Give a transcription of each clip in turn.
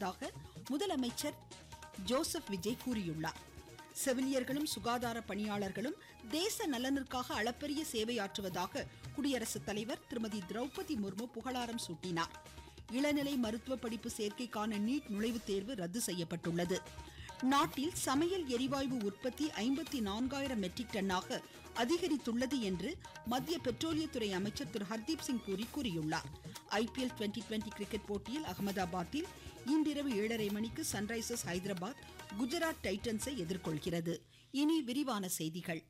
வருவதாக முதலமைச்சர் ஜோசப் விஜய் கூறியுள்ளார் செவிலியர்களும் சுகாதார பணியாளர்களும் தேச நலனிற்காக அளப்பரிய சேவையாற்றுவதாக குடியரசுத் தலைவர் திருமதி திரௌபதி முர்மு புகழாரம் சூட்டினார் இளநிலை மருத்துவ படிப்பு சேர்க்கைக்கான நீட் நுழைவுத் தேர்வு ரத்து செய்யப்பட்டுள்ளது நாட்டில் சமையல் எரிவாயு உற்பத்தி ஐம்பத்தி நான்காயிரம் மெட்ரிக் டன்னாக அதிகரித்துள்ளது என்று மத்திய பெட்ரோலியத்துறை அமைச்சர் திரு ஹர்தீப் சிங் பூரி கூறியுள்ளார் ஐபிஎல் டுவெண்டி டுவெண்டி கிரிக்கெட் போட்டியில் அகமதாபாத்தில் இன்றிரவு ஏழரை மணிக்கு சன்ரைசர்ஸ் ஹைதராபாத் குஜராத் டைட்டன்ஸை எதிர்கொள்கிறது இனி விரிவான செய்திகள்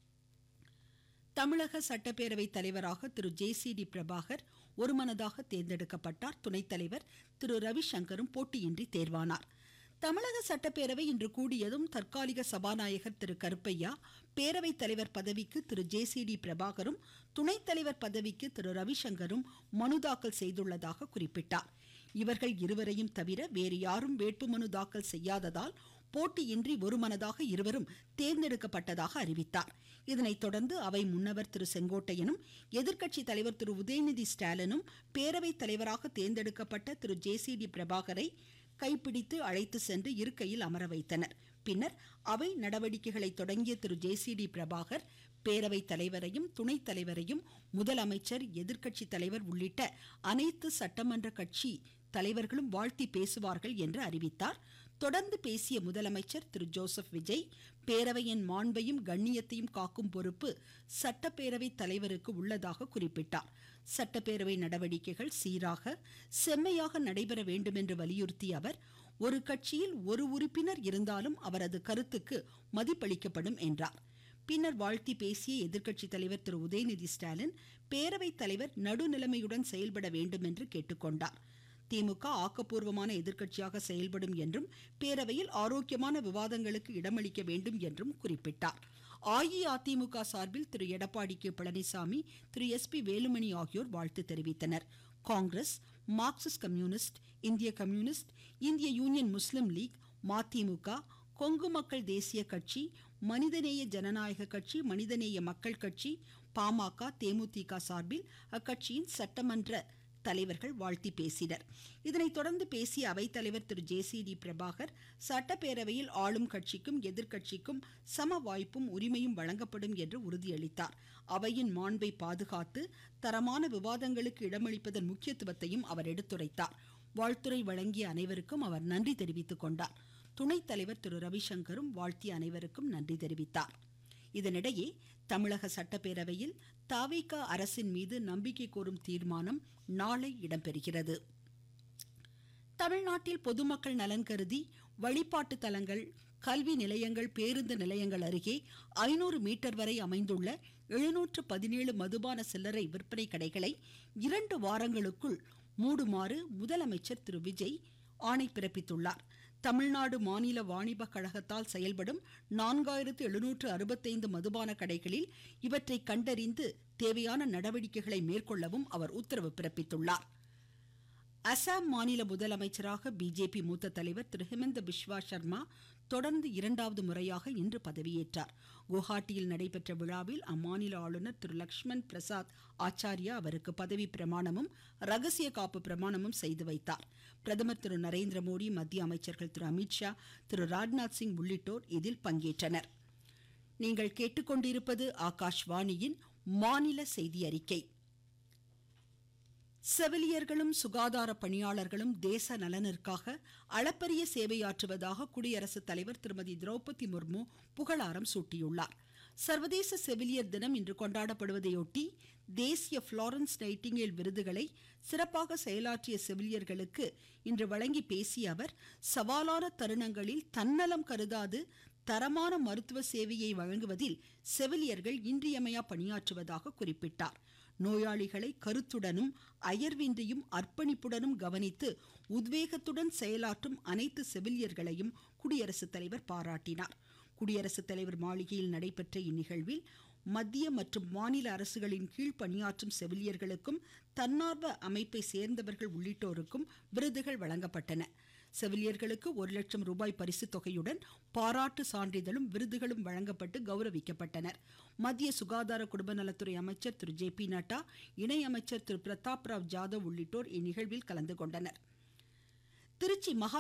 தமிழக சட்டப்பேரவை தலைவராக Thiru J C D Prabhakar ஒருமனதாக தேர்ந்தெடுக்கப்பட்டார் துணைத் தலைவர் திரு ரவிசங்கரும் போட்டியின்றி தேர்வானார் தமிழக சட்டப்பேரவை இன்று கூடியதும் தற்காலிக சபாநாயகர் திரு கருப்பையா பேரவைத் தலைவர் பதவிக்கு திரு ஜே சி டி பிரபாகரும் துணைத் தலைவர் பதவிக்கு திரு ரவிசங்கரும் மனு தாக்கல் செய்துள்ளதாக குறிப்பிட்டார் இவர்கள் இருவரையும் தவிர வேறு யாரும் வேட்புமனு தாக்கல் செய்யாததால் போட்டியின்றி ஒருமனதாக இருவரும் தேர்ந்தெடுக்கப்பட்டதாக அறிவித்தார் இதனைத் தொடர்ந்து அவை முன்னவர் திரு செங்கோட்டையனும் எதிர்க்கட்சி தலைவர் திரு உதயநிதி ஸ்டாலினும் பேரவைத் தலைவராக தேர்ந்தெடுக்கப்பட்ட திரு ஜே சி டி பிரபாகரை கைப்பிடித்து அழைத்து சென்று இருக்கையில் அமர வைத்தனர் பின்னர் அவை நடவடிக்கைகளை தொடங்கிய Thiru J C D Prabhakar பேரவைத் தலைவரையும் துணைத் தலைவரையும் முதலமைச்சர் எதிர்க்கட்சி தலைவர் உள்ளிட்ட அனைத்து சட்டமன்ற கட்சி தலைவர்களும் வாழ்த்தி பேசுவார்கள் என்று அறிவித்தார் தொடர்ந்து பேசிய முதலமைச்சர் திரு ஜோசப் விஜய் பேரவையின் மாண்பையும் கண்ணியத்தையும் காக்கும் பொறுப்பு சட்டப்பேரவை தலைவருக்கு உள்ளதாக குறிப்பிட்டார் சட்டப்பேரவை நடவடிக்கைகள் சீராக செம்மையாக நடைபெற வேண்டும் என்று வலியுறுத்திய அவர் ஒரு கட்சியில் ஒரு உறுப்பினர் இருந்தாலும் அவரது கருத்துக்கு மதிப்பளிக்கப்படும் என்றார் பின்னர் வாழ்த்தி பேசிய எதிர்க்கட்சி தலைவர் திரு உதயநிதி ஸ்டாலின் பேரவைத் தலைவர் நடுநிலைமையுடன் செயல்பட வேண்டும் என்று கேட்டுக்கொண்டார் திமுக ஆக்கப்பூர்வமான எதிர்க்கட்சியாக செயல்படும் என்றும் பேரவையில் ஆரோக்கியமான விவாதங்களுக்கு இடமளிக்க வேண்டும் என்றும் குறிப்பிட்டார் அஇஅதிமுக சார்பில் Thiru Edappadi K Palaniswami Thiru S P Velumani ஆகியோர் வாழ்த்து தெரிவித்தனர் காங்கிரஸ் மார்க்சிஸ்ட் கம்யூனிஸ்ட் இந்திய கம்யூனிஸ்ட் இந்திய Union Muslim League MDMK Kongu மக்கள் தேசிய கட்சி மனிதநேய ஜனநாயக கட்சி மனிதநேய மக்கள் கட்சி பாமக தேமுதிக சார்பில் அக்கட்சியின் சட்டமன்ற தலைவர்கள் வாழ்த்தி பேசினர் இதனைத் தொடர்ந்து பேசிய அவைத்தலைவர் Thiru J C D Prabhakar சட்டப்பேரவையில் ஆளும் கட்சிக்கும் எதிர்க்கட்சிக்கும் சம வாய்ப்பும் உரிமையும் வழங்கப்படும் என்று உறுதியளித்தார் அவையின் மாண்பை பாதுகாத்து தரமான விவாதங்களுக்கு இடமளிப்பதன் முக்கியத்துவத்தையும் அவர் எடுத்துரைத்தார் வாழ்த்துறை வழங்கிய அனைவருக்கும் அவர் நன்றி தெரிவித்துக் கொண்டார் துணைத் தலைவர் திரு ரவிசங்கரும் வாழ்த்திய அனைவருக்கும் நன்றி தெரிவித்தார் இதனிடையே தமிழக சட்டப்பேரவையில் தாவேகா அரசின் மீது நம்பிக்கை கோரும் தீர்மானம் நாளை இடம்பெறுகிறது தமிழ்நாட்டில் பொதுமக்கள் நலன் கருதி வழிபாட்டு தலங்கள் கல்வி நிலையங்கள் பேருந்து நிலையங்கள் அருகே ஐநூறு மீட்டர் வரை அமைந்துள்ள எழுநூற்று பதினேழு மதுபான சில்லறை விற்பனை கடைகளை இரண்டு வாரங்களுக்குள் மூடுமாறு முதலமைச்சர் திரு விஜய் ஆணை பிறப்பித்துள்ளார் தமிழ்நாடு மாநில வாணிப கழகத்தால் செயல்படும் நான்காயிரத்து எழுநூற்று அறுபத்தைந்து மதுபான கடைகளில் இவற்றை கண்டறிந்து தேவையான நடவடிக்கைகளை மேற்கொள்ளவும் அவர் உத்தரவு பிறப்பித்துள்ளார் அசாம் மாநில முதலமைச்சராக பிஜேபி மூத்த தலைவர் திரு ஹிமந்த பிஸ்வா சர்மா தொடர்ந்து இரண்டாவது முறையாக இன்று பதவியேற்றார் குவஹாட்டியில் நடைபெற்ற விழாவில் அம்மாநில ஆளுநர் திரு லக்ஷ்மண் பிரசாத் ஆச்சாரியா அவருக்கு பதவி பிரமாணமும் ரகசிய காப்பு பிரமாணமும் செய்து வைத்தார் பிரதமர் திரு நரேந்திர மோடி மத்திய அமைச்சர்கள் திரு அமித்ஷா திரு ராஜ்நாத் சிங் உள்ளிட்டோர் இதில் பங்கேற்றனர் நீங்கள் கேட்டுக்கொண்டிருப்பது ஆகாஷ்வாணியின் மாநில செய்தி அறிக்கை செவிலியர்களும் சுகாதார பணியாளர்களும் தேச நலனிற்காக அளப்பரிய சேவையாற்றுவதாக குடியரசுத் தலைவர் திருமதி திரௌபதி முர்மு புகழாரம் சூட்டியுள்ளார் சர்வதேச செவிலியர் தினம் இன்று கொண்டாடப்படுவதையொட்டி தேசிய புளோரன்ஸ் நைட்டிங்கேல் விருதுகளை சிறப்பாக செயலாற்றிய செவிலியர்களுக்கு இன்று வழங்கி பேசிய அவர் சவாலான தருணங்களில் தன்னலம் கருதாது தரமான மருத்துவ சேவையை வழங்குவதில் செவிலியர்கள் இன்றியமையா பணியாற்றுவதாக குறிப்பிட்டார் நோயாளிகளை கருத்துடனும் அயர்வின்றியும் அர்ப்பணிப்புடனும் கவனித்து உத்வேகத்துடன் செயலாற்றும் அனைத்து செவிலியர்களையும் குடியரசுத் தலைவர் பாராட்டினார் குடியரசுத் தலைவர் மாளிகையில் நடைபெற்ற இந்நிகழ்வில் மத்திய மற்றும் மாநில அரசுகளின் கீழ் பணியாற்றும் செவிலியர்களுக்கும் தன்னார்வ அமைப்பை சேர்ந்தவர்கள் உள்ளிட்டோருக்கும் விருதுகள் வழங்கப்பட்டன செவிலியர்களுக்கு ஒரு லட்சம் ரூபாய் பரிசு தொகையுடன் பாராட்டு சான்றிதழும் விருதுகளும் வழங்கப்பட்டு கௌரவிக்கப்பட்டனர் மத்திய சுகாதார குடும்ப நலத்துறை அமைச்சர் திரு ஜே பி நட்டா இணையமைச்சர் திரு பிரதாப் ராவ் ஜாதவ் உள்ளிட்டோர் இந்நிகழ்வில் கலந்து கொண்டனர் திருச்சி மகா